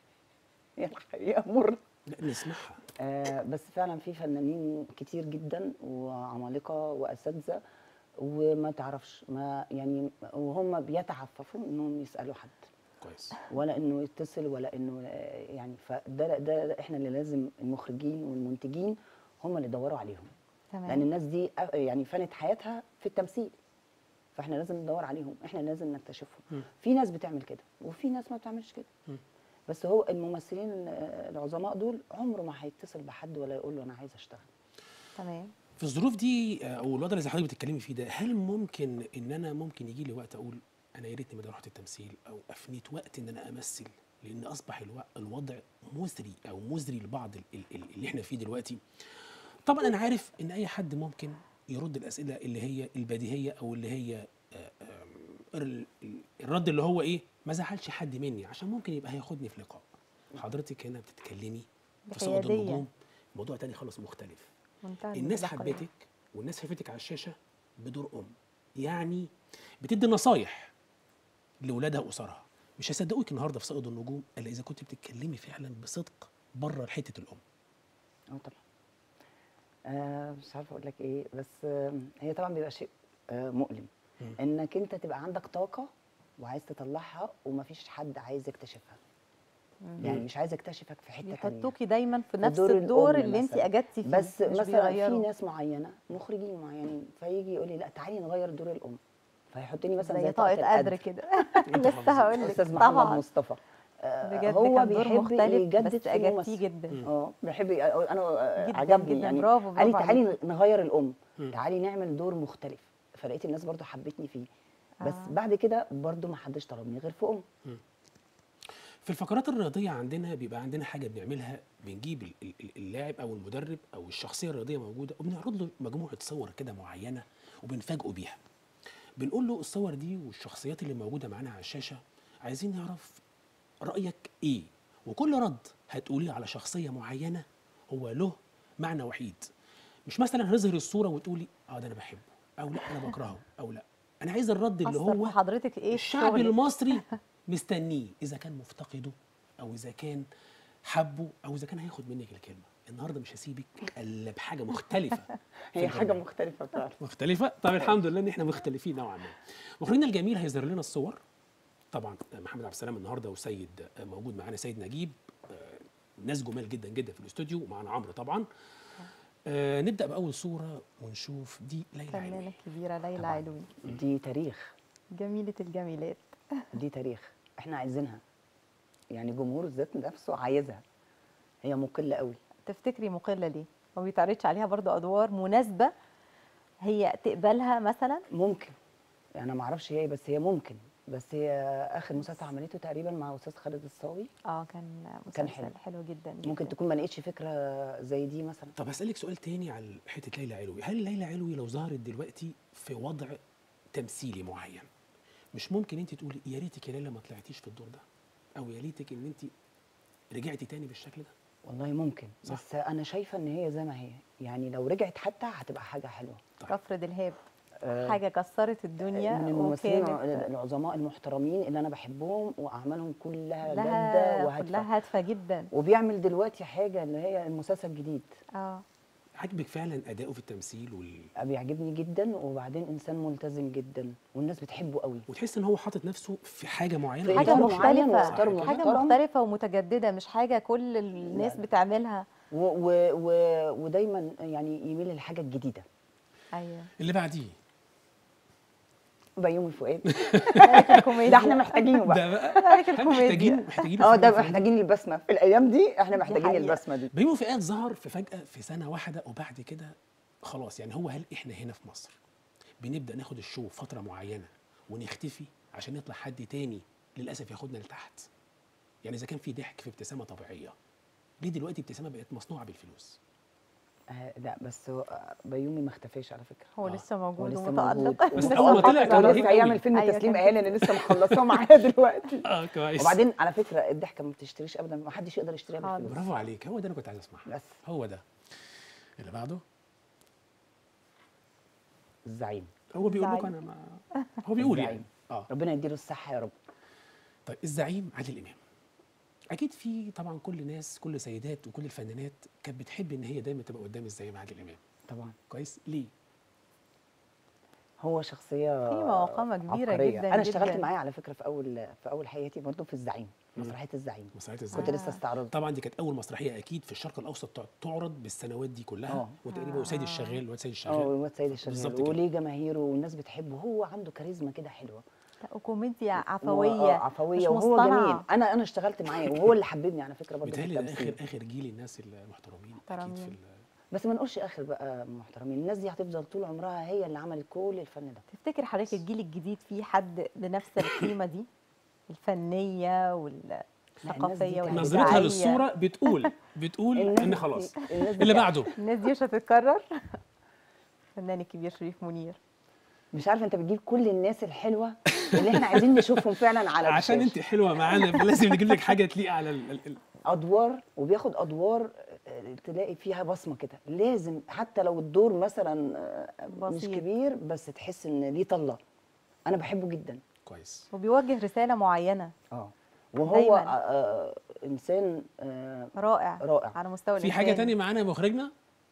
هي الحقيقه مر لا نسمعها آه بس فعلا في فنانين كتير جدا وعمالقه واساتذه وما تعرفش ما يعني وهم بيتعففوا انهم يسالوا حد كويس ولا انه يتصل ولا انه آه، يعني فده ده, ده احنا اللي لازم المخرجين والمنتجين هم اللي يدوروا عليهم لان تمام الناس دي آه، يعني فانت حياتها في التمثيل فاحنا لازم ندور عليهم احنا لازم نكتشفهم مم. في ناس بتعمل كده وفي ناس ما بتعملش كده مم. بس هو الممثلين ال- العظماء دول عمره ما هيتصل بحد ولا يقول له انا عايز اشتغل تمام في الظروف دي آه، او الوضع اللي زي حضرتك بتتكلمي فيه ده هل ممكن ان انا ممكن يجي لي وقت اقول انا يا ريتني ما رحت التمثيل او افنيت وقت ان انا امثل لان اصبح الو... الوضع مزري او مزري لبعض ال... ال... ال- اللي احنا فيه دلوقتي طبعا انا عارف ان اي حد ممكن يرد الاسئله اللي هي البديهيه او اللي هي آه، آم، ال- ال- الرد اللي هو ايه ما زعلش حد مني عشان ممكن يبقى هياخدني في لقاء حضرتك هنا بتتكلمي في صعود بحيادية. النجوم موضوع تاني خالص مختلف منتهى الناس المصداقية. حبتك والناس شافتك على الشاشه بدور ام يعني بتدي نصايح لاولادها واسرها مش هيصدقوك النهارده في صائد النجوم الا اذا كنت بتتكلمي فعلا بصدق بره حته الام اه طبعا آه مش عارفه اقول لك ايه بس آه هي طبعا بيبقى شيء آه مؤلم مم. انك انت تبقى عندك طاقه وعايز تطلعها ومفيش حد عايز يكتشفها يعني مش عايز يكتشفك في حته تانية بيحطوكي دايما في نفس دور الدور الأم اللي انت مثلاً. اجدتي فيه بس مش مثلا في بيغيروا. ناس معينه مخرجين معينين فيجي يقول لي لا تعالي نغير دور الام فيحطني مثلا زي زي طاقة طاقه قدر القدر كده لسه هقول لك استاذ محمد طبعا مصطفى آه، بجد هو كان دور بيحب مختلف يجدد بس في اجدتيه الممثل. جدا اه بيحب ي- انا آه، جداً عجبني جداً، يعني برافو، قال لي برافو تعالي عليك. نغير الام مم. تعالي نعمل دور مختلف فلقيت الناس برضو حبتني فيه بس آه. بعد كده برضو ما حدش طلبني غير في ام في الفقرات الرياضيه عندنا بيبقى عندنا حاجه بنعملها بنجيب ال- ال- ال- اللاعب او المدرب او الشخصيه الرياضيه موجوده وبنعرض له مجموعه صور كده معينه وبنفاجئه بيها بنقول له الصور دي والشخصيات اللي موجوده معانا على الشاشه عايزين نعرف رايك ايه وكل رد هتقوليه على شخصيه معينه هو له معنى وحيد مش مثلا هنظهر الصوره وتقولي اه ده انا بحبه او لا انا بكرهه او لا انا عايز الرد اللي أثر هو في حضرتك ايه في الشعب شغلك؟ المصري مستنيه اذا كان مفتقده او اذا كان حبه او اذا كان هياخد منك الكلمه النهارده مش هسيبك الا بحاجه مختلفه في هي حاجه البرنامج. مختلفه فعلا مختلفه طب الحمد لله ان احنا مختلفين نوعا ما مخرجنا الجميل هيظهر لنا الصور طبعا محمد عبد السلام النهارده وسيد موجود معانا سيد نجيب آه، ناس جمال جدا جدا في الاستوديو ومعانا عمرو طبعا آه نبدا باول صوره ونشوف دي ليلى الفنانة علوي الكبيرة ليلى طبعاً. علوي دي تاريخ جميلة الجميلات دي تاريخ احنا عايزينها يعني جمهور الذات نفسه عايزها هي مقله قوي تفتكري مقلة ليه؟ ما بيتعرضش عليها برضو ادوار مناسبه هي تقبلها مثلا ممكن انا ما اعرفش هي إيه، بس هي ممكن بس هي اخر مسلسل عملته تقريبا مع استاذ خالد الصاوي اه كان مسلسل كان حلو. حلو. حلو جدا ممكن جداً. تكون ما لقيتش فكره زي دي مثلا طب هسألك سؤال تاني على حتة ليلى علوي هل ليلى علوي لو ظهرت دلوقتي في وضع تمثيلي معين مش ممكن انت تقولي يا ريتك يا ليلى ما طلعتيش في الدور ده او يا ريتك ان انت رجعتي تاني بالشكل ده والله ممكن صح. بس انا شايفه ان هي زي ما هي يعني لو رجعت حتى هتبقى حاجه حلوه طيب. كفر دلهاب آه، حاجه كسرت الدنيا من الممثلين وكانت العظماء المحترمين اللي انا بحبهم واعمالهم كلها جاده لها وهادفه كلها هادفه جدا وبيعمل دلوقتي حاجه اللي هي المسلسل الجديد اه عاجبك فعلا اداؤه في التمثيل وال... بيعجبني جدا وبعدين انسان ملتزم جدا والناس بتحبه قوي وتحس ان هو حاطط نفسه في حاجه معينه في حاجه إطار معين مختلفه وإطار حاجه محترم. مختلفه ومتجدده مش حاجه كل الناس لا. بتعملها و و و ودايما يعني يميل للحاجه الجديده ايوه اللي بعديه بيومي فؤاد ملك الكوميديا ده احنا محتاجينه بقى ده بقى ملك إحنا الكوميديا محتاجين محتاجين اه ده فعلاً- محتاجين البسمه في الايام دي احنا محتاجين حقيقة. البسمه دي بيومي فؤاد ظهر في فجأة في سنة واحدة وبعد كده خلاص يعني هو هل احنا هنا في مصر بنبدأ ناخد الشو فترة معينة ونختفي عشان يطلع حد تاني للأسف ياخدنا لتحت يعني إذا كان في ضحك في ابتسامة طبيعية ليه دلوقتي ابتسامة بقت مصنوعة بالفلوس آه لا بس هو آه، بيومي ما اختفاش على فكره هو آه. لسه هو موجود لسه ومتألق موجود بس لسه أول ما طلع محافظ كان عليه. هو رهيب لسه قوي. هيعمل فيلم أيوة تسليم كان اهالي انا لسه مخلصاه معايا دلوقتي اه كويس وبعدين على فكره الضحكه ما بتشتريش ابدا ما حدش يقدر يشتريها خالص. بالفلوس برافو عليك هو ده أنا كنت عايز أسمعه بس هو ده اللي بعده الزعيم هو بيقول لكم الزعيم. أنا ما هو بيقول يعني الزعيم. اه ربنا يديله الصحه يا رب طيب الزعيم عادل امام اكيد في طبعا كل الناس كل سيدات وكل الفنانات كانت بتحب ان هي دايما تبقى قدام الزعيم عادل امام طبعا كويس ليه هو شخصيه قيمة وقامة كبيرة عبقرية. جداً انا اشتغلت جداً. معاه على فكره في اول في اول حياتي برضه في الزعيم مم. مسرحيه الزعيم مسرحيه كنت الزعيم لسه استعرضت طبعا دي كانت اول مسرحيه اكيد في الشرق الاوسط تع- تعرض بالسنوات دي كلها آه. وتقريبا وسيد آه. الشغال الواد سيد اه الشغال والواد سيد بالظبط الشغال كده. وليه جماهيره والناس بتحبه هو عنده كاريزما كده حلوه لا، وكوميديا و- عفويه آه، عفويه مش وهو مصطنعة. جميل انا انا اشتغلت معاه وهو اللي حببني على فكره برضه في بيتهيألي ده التمثيل اخر اخر جيل الناس المحترمين اكيد في محترمين. ال- بس ما نقولش اخر بقى محترمين الناس دي هتفضل طول عمرها هي اللي عملت كل الفن ده تفتكر حضرتك الجيل الجديد فيه حد بنفس القيمه دي الفنيه والثقافيه كانت نظرتها والابداعيه للصوره بتقول بتقول الناس ان دي- خلاص الناس دي اللي كانت- بعده الناس دي مش هتتكرر الفنان الكبير شريف منير مش عارفه انت بتجيب كل الناس الحلوه اللي احنا عايزين نشوفهم فعلا على عشان الشاشة. انت حلوه معانا لازم نجيب لك حاجه تليق على ال- ال- ال- ادوار وبياخد ادوار آه، تلاقي فيها بصمه كده لازم حتى لو الدور مثلا آه، مش بسيط. كبير بس تحس ان ليه طله انا بحبه جدا كويس وبيوجه رساله معينه اه وهو دايماً. آه، آه، انسان آه، رائع رائع على مستوى في حاجه الإنسان. تانية معانا يا مخرجنا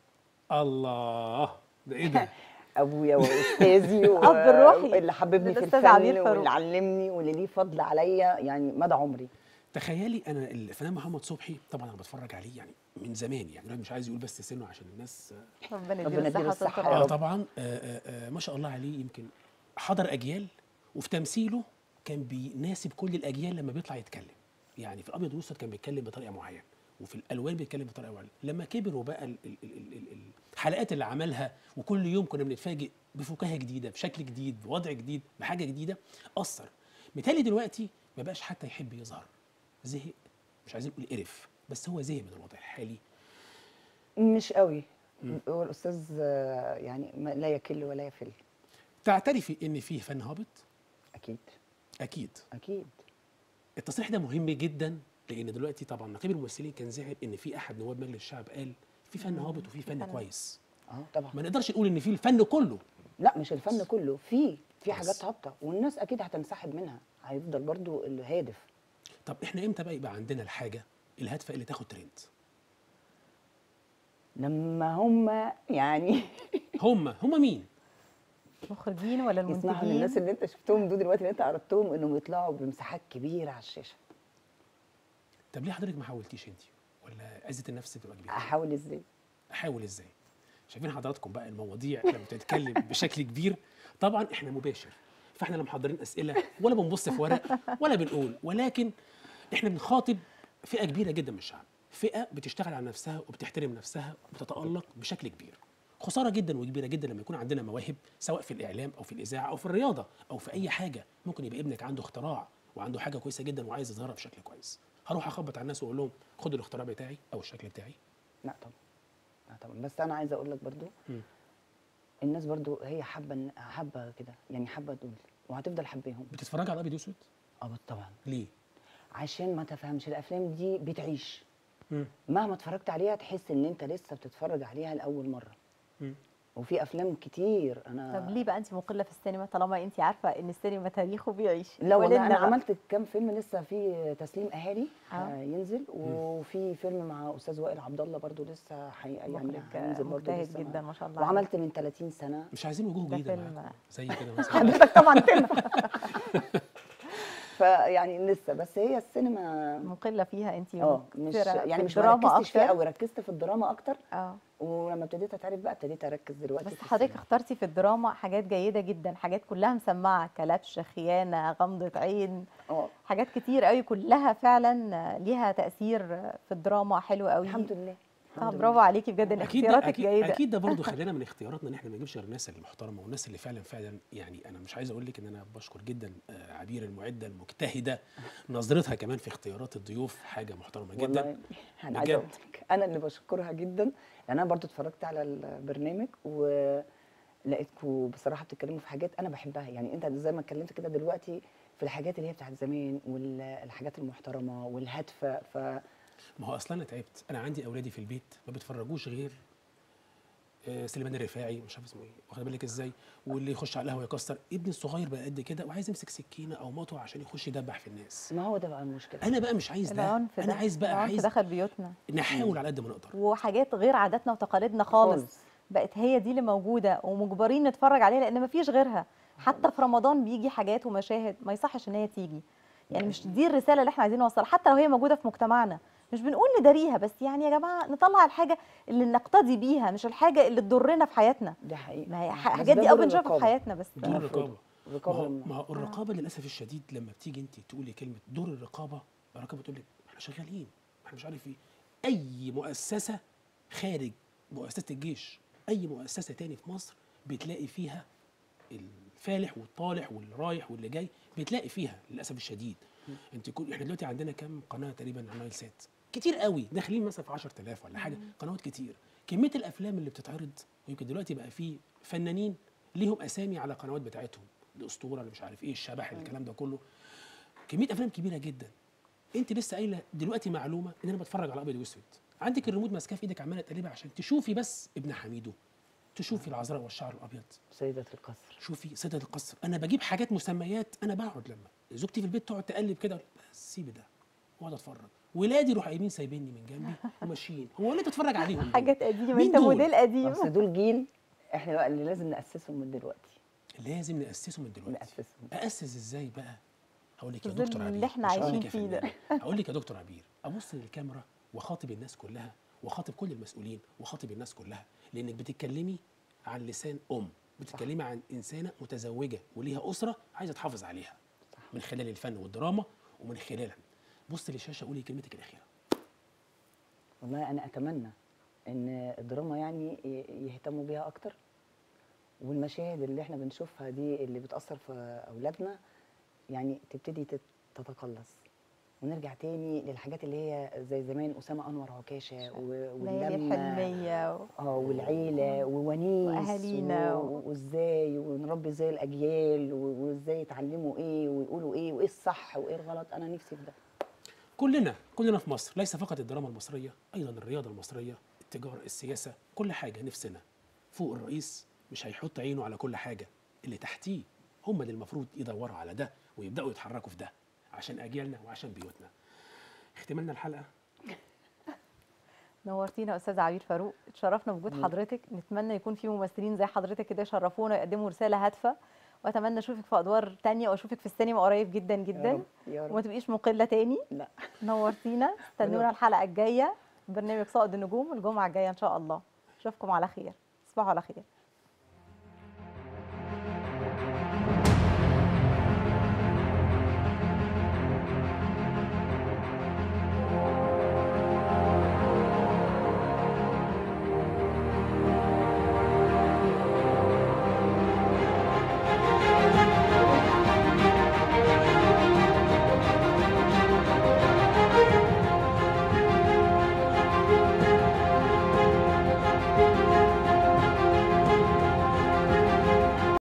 الله ده ايه ده ابويا واستاذي و- أب الروحي اللي حببني في للأستاذ عبير الفن فاروق. واللي علمني واللي ليه فضل عليا يعني مدى عمري تخيلي انا الفنان محمد صبحي طبعا انا بتفرج عليه يعني من زمان يعني الواحد مش عايز يقول بس سنه عشان الناس ربنا ربنا يديله يديله الصحه الصحة والطول يا اه رب. طبعا آه آه آه ما شاء الله عليه يمكن حضر اجيال وفي تمثيله كان بيناسب كل الاجيال لما بيطلع يتكلم يعني في الابيض والاسود كان بيتكلم بطريقه معينه وفي الالوان بيتكلم بطريقه معينه لما كبر وبقى ال- ال- ال- ال- ال- الحلقات اللي عملها وكل يوم كنا بنتفاجئ بفكاهه جديده بشكل جديد بوضع جديد بحاجه جديده اثر مثالي دلوقتي ما بقاش حتى يحب يظهر زهق مش عايزين نقول قرف بس هو زهق من الوضع الحالي مش قوي مم. هو الاستاذ آه، يعني ما- لا يكل ولا يفل تعترفي ان فيه فن هابط اكيد اكيد اكيد التصريح ده مهم جدا لان دلوقتي طبعا نقيب الممثلين كان زعل ان في احد نواب مجلس الشعب قال في فن هابط وفي فن فن. كويس اه طبعا ما نقدرش نقول ان في الفن كله لا مش الفن كله في في بس. حاجات هابطه والناس اكيد هتنسحب منها هيفضل برضو الهادف طب احنا امتى بقى يبقى عندنا الحاجه الهادفه اللي تاخد ترند لما هم يعني هم هم مين مخرجين ولا يسمحوا للناس المنتجين اللي انت شفتهم دول دلوقتي اللي انت عرضتهم انهم يطلعوا بمساحات كبيره على الشاشه طب ليه حضرتك ما حاولتيش انت ولا عزه النفس بتبقى كبيره احاول ازاي احاول ازاي شايفين حضراتكم بقى المواضيع لما بتتكلم بشكل كبير طبعا احنا مباشر فاحنا لا محضرين اسئله ولا بنبص في ورق ولا بنقول ولكن احنا بنخاطب فئه كبيره جدا من الشعب فئه بتشتغل على نفسها وبتحترم نفسها وبتتالق بشكل كبير خساره جدا وكبيره جدا لما يكون عندنا مواهب سواء في الاعلام او في الاذاعه او في الرياضه او في اي حاجه ممكن يبقى ابنك عنده اختراع وعنده حاجه كويسه جدا وعايز يظهرها بشكل كويس هروح اخبط على الناس واقول لهم خدوا الاختراع بتاعي او الشكل بتاعي لا طبعا لا طبعا بس انا عايزه اقول لك برضو مم. الناس برضو هي حابه إن- حابه كده يعني حابه تقول وهتفضل حباهم بتتفرج على ابيض واسود اه طبعا ليه عشان ما تفهمش الافلام دي بتعيش مم. مهما اتفرجت عليها تحس ان انت لسه بتتفرج عليها لاول مره مم. وفي افلام كتير انا طب ليه بقى انت مقله في السينما طالما انت عارفه ان السينما تاريخه بيعيش لا قولي والله لنا انا بقى. عملت كام فيلم لسه في تسليم اهالي آه. هينزل وفي فيلم مع استاذ وائل عبد الله برضو لسه حي... يعني مخرج هينزل برضو مجتهد لسه جدا مع- ما شاء الله وعملت من 30 سنه مش عايزين وجوه ده جديده فيلم- معاكم زي كده مثلا حضرتك طبعا فيلم فيعني لسه بس هي السينما مقله فيها انت اه مش مكثرة يعني في مش ما الدراما ركزتش فيها اكتر قوي ركزت في الدراما اكتر اه ولما ابتديت اتعرف بقى ابتديت اركز دلوقتي بس في حضرتك السينما. اخترتي في الدراما حاجات جيده جدا حاجات كلها مسمعه كلبش خيانه غمضه عين اه حاجات كتير قوي كلها فعلا ليها تاثير في الدراما حلو قوي الحمد لله طب الحمد برافو عليكي بجد ان اكيد ده اختياراتك اكيد جيده اكيد ده برضه خلينا من اختياراتنا ان احنا ما نجيبش غير الناس المحترمه والناس اللي فعلا فعلا يعني انا مش عايز اقول لك ان انا بشكر جدا آه، عبير المعده المجتهده نظرتها كمان في اختيارات الضيوف حاجه محترمه جدا والله انا عايزه بجد. اقول لك انا اللي بشكرها جدا لان انا برضو اتفرجت على البرنامج ولقيتكم بصراحه بتتكلموا في حاجات انا بحبها يعني انت زي ما اتكلمت كده دلوقتي في الحاجات اللي هي بتاعت زمان والحاجات المحترمه والهادفه ف ما هو اصلا انا تعبت انا عندي اولادي في البيت ما بيتفرجوش غير آه، سليمان الرفاعي مش عارف اسمه ايه واخد بالك ازاي واللي يخش على القهوه يكسر ابني الصغير بقى قد كده وعايز يمسك سكينه او مطوه عشان يخش يدبح في الناس ما هو ده بقى المشكله انا بقى مش عايز ده العنف انا ده عايز بقى العنف عايز دخل بيوتنا نحاول على قد ما نقدر وحاجات غير عاداتنا وتقاليدنا خالص خالص. بقت هي دي اللي موجوده ومجبرين نتفرج عليها لان مفيش غيرها حتى في رمضان بيجي حاجات ومشاهد ما يصحش ان هي تيجي يعني مش دي الرساله اللي احنا عايزين نوصلها حتى لو هي موجوده في مجتمعنا مش بنقول نداريها بس يعني يا جماعه نطلع الحاجه اللي نقتدي بيها مش الحاجه اللي تضرنا في حياتنا ده حقيقي ما هي بس الحاجات ده دي دور اه بنشوفها في الرقابة. حياتنا بس دور المفروض. الرقابه ما الرقابه هو, لما- ما هو الرقابه للاسف الشديد لما بتيجي انت تقولي كلمه دور الرقابه الرقابه تقول لك احنا شغالين احنا مش عارف ايه اي مؤسسه خارج مؤسسه الجيش اي مؤسسه تاني في مصر بتلاقي فيها الفالح والطالح واللي رايح واللي جاي بتلاقي فيها للاسف الشديد انت كل احنا دلوقتي عندنا كام قناه تقريبا على نايل سات كتير قوي داخلين مثلا في 10000 ولا حاجه قنوات كتير كميه الافلام اللي بتتعرض ويمكن دلوقتي بقى في فنانين ليهم اسامي على قنوات بتاعتهم الاسطوره اللي مش عارف ايه الشبح الكلام ده كله كميه افلام كبيره جدا انت لسه قايله دلوقتي معلومه ان انا بتفرج على ابيض واسود عندك الريموت ماسكاه في ايدك عماله تقلبها عشان تشوفي بس ابن حميدو تشوفي العذراء والشعر الابيض سيده القصر شوفي سيدة القصر انا بجيب حاجات مسميات انا بقعد لما زوجتي في البيت تقعد تقلب كده بس سيبي ده واقعد اتفرج ولادي يروحوا قايمين سايبيني من جنبي وماشيين هو اللي تتفرج عليهم دول؟ حاجات قديمه مين انت دول؟ موديل قديم اصل دول جيل احنا بقى اللي لازم ناسسهم من دلوقتي لازم ناسسه من دلوقتي ناسسهم اسس ازاي بقى هقول لك يا في ظل دكتور عبير اللي احنا مش هقول عايشين لك يا فيه ده. فنان. هقول لك يا دكتور عبير ابص للكاميرا واخاطب الناس كلها واخاطب كل المسؤولين واخاطب الناس كلها لانك بتتكلمي عن لسان ام بتتكلمي عن انسانه متزوجه وليها اسره عايزه تحافظ عليها من خلال الفن والدراما ومن خلالها بص للشاشه قولي كلمتك الاخيره والله انا اتمنى ان الدراما يعني ي- يهتموا بيها اكتر والمشاهد اللي احنا بنشوفها دي اللي بتاثر في اولادنا يعني تبتدي تت- تتقلص ونرجع تاني للحاجات اللي هي زي زمان اسامه انور عكاشه و- ليالي واللمه الحلميه و- اه والعيله وونيس وأهالينا و- وازاي ونربي ازاي الاجيال و- وازاي يتعلموا ايه ويقولوا ايه وايه الصح وايه الغلط انا نفسي في ده كلنا كلنا في مصر ليس فقط الدراما المصريه ايضا الرياضه المصريه التجاره السياسه كل حاجه نفسنا فوق الرئيس مش هيحط عينه على كل حاجه اللي تحتيه هم اللي المفروض يدوروا على ده ويبداوا يتحركوا في ده عشان اجيالنا وعشان بيوتنا اختمالنا الحلقه نورتينا يا استاذه عبير فاروق اتشرفنا بوجود حضرتك نتمنى يكون في ممثلين زي حضرتك كده يشرفونا ويقدموا رساله هادفه واتمنى اشوفك في ادوار تانية واشوفك في السينما قريب جدا يا جدا رب يا وما رب تبقيش مقله تاني لا نورتينا استنونا الحلقه الجايه برنامج صائد النجوم الجمعه الجايه ان شاء الله اشوفكم على خير تصبحوا على خير